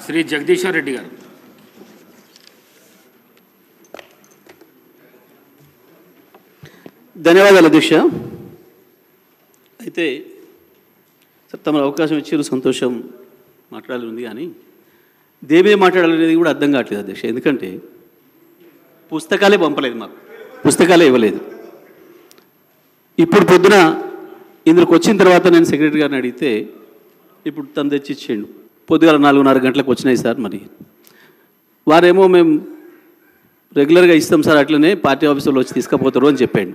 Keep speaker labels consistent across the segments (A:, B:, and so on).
A: శ్రీ జగదీశ్వర్ రెడ్డి గారు
B: ధన్యవాదాలు అధ్యక్ష అయితే సార్ తమ అవకాశం ఇచ్చారు సంతోషం మాట్లాడాలి ఉంది కానీ దేమే మాట్లాడాలనేది కూడా అర్థం కావట్లేదు అధ్యక్ష ఎందుకంటే పుస్తకాలే పంపలేదు మాకు పుస్తకాలే ఇవ్వలేదు ఇప్పుడు పొద్దున ఇందులోకి వచ్చిన తర్వాత నేను సెక్రటరీ గారిని అడిగితే ఇప్పుడు తను తెచ్చి ఇచ్చేయండు పొద్దుగాల నాలుగున్నర గంటలకు వచ్చినాయి సార్ మరి వారేమో మేము రెగ్యులర్గా ఇస్తాం సార్ అట్లనే పార్టీ ఆఫీసులో వచ్చి తీసుకుపోతారు అని చెప్పాడు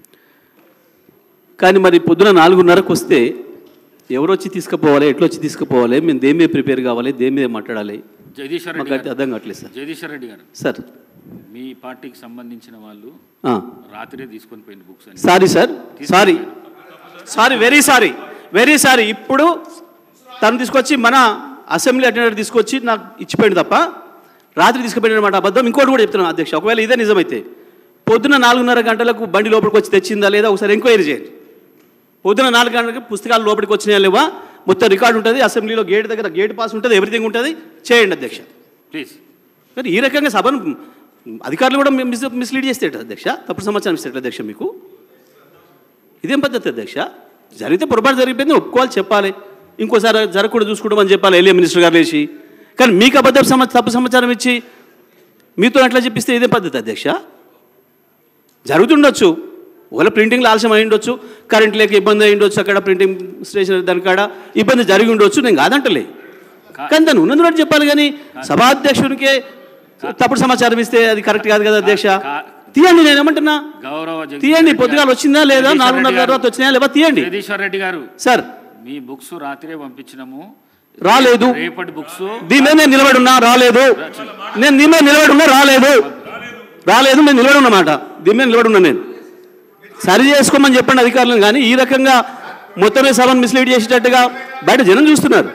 B: కానీ మరి పొద్దున నాలుగున్నరకు వస్తే ఎవరు వచ్చి తీసుకుపోవాలి ఎట్లా వచ్చి తీసుకుపోవాలి మేము దేని మీద ప్రిపేర్ కావాలి దేని మీద మాట్లాడాలి
A: జగదీశ్వర్
B: మాకు
A: రెడ్డి
B: అయితే
A: గారు
B: అర్థం కావట్లేదు సార్
A: జగదీశ్వర్ రెడ్డి గారు
B: సార్
A: మీ పార్టీకి సంబంధించిన వాళ్ళు
B: ఆ.
A: రాత్రే తీసుకొని పోయిన బుక్స్ అని
B: sorry sir sorry sorry very sorry very sorry ఇప్పుడు తను తీసుకొచ్చి మన అసెంబ్లీ అటెండర్ తీసుకొచ్చి నాకు ఇచ్చిపోయింది తప్ప రాత్రి తీసుకుపోయిన మాట అబద్ధం ఇంకోటి కూడా చెప్తున్నాను అధ్యక్ష ఒకవేళ ఇదే నిజమైతే పొద్దున నాలుగున్నర గంటలకు బండి లోపలికి వచ్చి తెచ్చిందా లేదా ఒకసారి ఎంక్వైరీ చేయండి పొద్దున నాలుగు గంటలకు పుస్తకాలు లోపలికి వచ్చినాయా లేవా మొత్తం రికార్డు ఉంటుంది అసెంబ్లీలో గేట్ దగ్గర గేట్ పాస్ ఉంటుంది ఎవ్రీథింగ్ ఉంటుంది చేయండి అధ్యక్ష
A: ప్లీజ్
B: కానీ ఈ రకంగా సభను అధికారులు కూడా మిస్ మిస్లీడ్ చేస్తే అధ్యక్ష తప్పుడు సమాచారం ఇస్తే అధ్యక్ష మీకు ఇదేం పద్ధతి అధ్యక్ష జరిగితే పొరపాటు జరిగిపోయింది ఒప్పుకోవాలి చెప్పాలి ఇంకోసారి జరగకూడదు చూసుకోవడం చెప్పాలి ఎల్ఏ మినిస్టర్ గారు లేచి కానీ మీకు అబద్ధం సమా తప్పు సమాచారం ఇచ్చి మీతో అట్లా చెప్పిస్తే ఇదే పద్ధతి అధ్యక్ష జరుగుతుండొచ్చు ఒకవేళ ప్రింటింగ్లో ఆలస్యం అయి ఉండొచ్చు కరెంట్ లేక ఇబ్బంది అయి ఉండొచ్చు అక్కడ ప్రింటింగ్ స్టేషన్ దాని కాడ ఇబ్బంది జరిగి ఉండొచ్చు నేను కాదంటలే కానీ దాన్ని ఉన్నది చెప్పాలి కానీ సభాధ్యక్షునికే తప్పుడు సమాచారం ఇస్తే అది కరెక్ట్ కాదు కదా అధ్యక్ష
A: కా-
B: తీయండి నేను ఏమంటున్నా
A: గౌరవ జగదీశ్వర్
B: తీయండి
A: రెడ్డి
B: పొద్దుగాల
A: గారు.
B: వచ్చిందా లేదా
A: జగదీశ్వర్
B: నాలుగున్నర
A: రెడ్డి గారు.
B: తర్వాత వచ్చినాయా లేదా తీయండి
A: జగదీశ్వర్ రెడ్డి గారు
B: సార్
A: మీ బుక్స్ రాత్రే పంపించినాము
B: రాలేదు
A: రేపటి బుక్స్
B: దీని మీద నేను నిలబడి ఉన్నా రాలేదు నేను దీని మీద నిలబడి ఉన్నా రాలేదు రాలేదు నేను నిలబడి ఉన్నమాట దీని మీద నిలబడి ఉన్నా నేను సరి చేసుకోమని చెప్పండి అధికారులను కానీ ఈ రకంగా మొత్తమే సభను మిస్లీడ్ చేసేటట్టుగా బయట జనం చూస్తున్నారు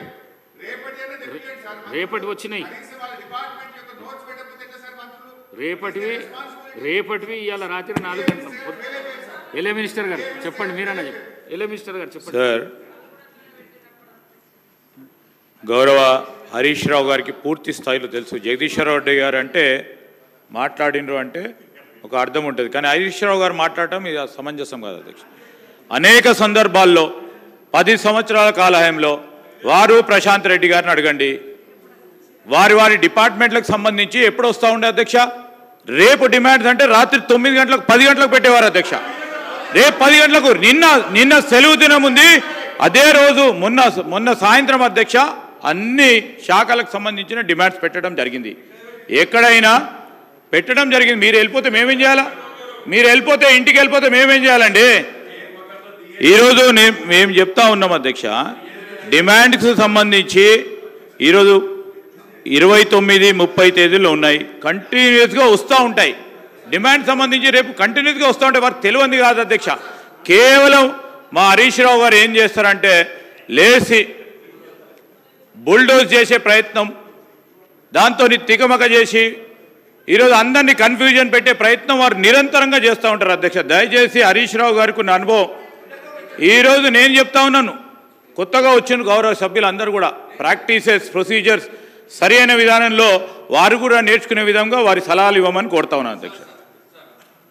A: రేపటి వచ్చినాయి రేపటివి రేపటివి ఇవాళ రాత్రి నాలుగు గంటల ఎల్ఏ మినిస్టర్ గారు చెప్పండి మీరన్నా చెప్పండి ఎల్ఏ మినిస్టర్ గారు చెప్పండి
C: సార్ గౌరవ హరీష్ రావు గారికి పూర్తి స్థాయిలో తెలుసు జగదీశ్వర రెడ్డి గారు అంటే మాట్లాడినరు అంటే ఒక అర్థం ఉంటుంది కానీ హరీష్ రావు గారు మాట్లాడటం ఇది సమంజసం కాదు అధ్యక్ష అనేక సందర్భాల్లో పది సంవత్సరాల కాలహయంలో వారు ప్రశాంత్ రెడ్డి గారిని అడగండి వారి వారి డిపార్ట్మెంట్లకు సంబంధించి ఎప్పుడు వస్తూ ఉండే అధ్యక్ష రేపు డిమాండ్స్ అంటే రాత్రి తొమ్మిది గంటలకు పది గంటలకు పెట్టేవారు అధ్యక్ష రేపు పది గంటలకు నిన్న నిన్న సెలవు దినం ఉంది అదే రోజు మొన్న మొన్న సాయంత్రం అధ్యక్ష అన్ని శాఖలకు సంబంధించిన డిమాండ్స్ పెట్టడం జరిగింది ఎక్కడైనా పెట్టడం జరిగింది మీరు వెళ్ళిపోతే మేమేం చేయాలా మీరు వెళ్ళిపోతే ఇంటికి వెళ్ళిపోతే మేమేం చేయాలండి ఈరోజు నేను మేము చెప్తా ఉన్నాం అధ్యక్ష డిమాండ్కి సంబంధించి ఈరోజు ఇరవై తొమ్మిది ముప్పై తేదీల్లో ఉన్నాయి కంటిన్యూస్గా వస్తూ ఉంటాయి డిమాండ్ సంబంధించి రేపు కంటిన్యూస్గా వస్తూ ఉంటాయి వారికి తెలియంది కాదు అధ్యక్ష కేవలం మా హరీష్ రావు గారు ఏం చేస్తారంటే లేచి బుల్డోజ్ చేసే ప్రయత్నం దాంతో తికమక చేసి ఈరోజు అందరినీ కన్ఫ్యూజన్ పెట్టే ప్రయత్నం వారు నిరంతరంగా చేస్తూ ఉంటారు అధ్యక్ష దయచేసి హరీష్ రావు గారికి ఉన్న అనుభవం ఈరోజు నేను చెప్తా ఉన్నాను కొత్తగా వచ్చిన గౌరవ సభ్యులందరూ కూడా ప్రాక్టీసెస్ ప్రొసీజర్స్ సరైన విధానంలో వారు కూడా నేర్చుకునే విధంగా వారి సలహాలు ఇవ్వమని కోరుతా ఉన్నాను అధ్యక్ష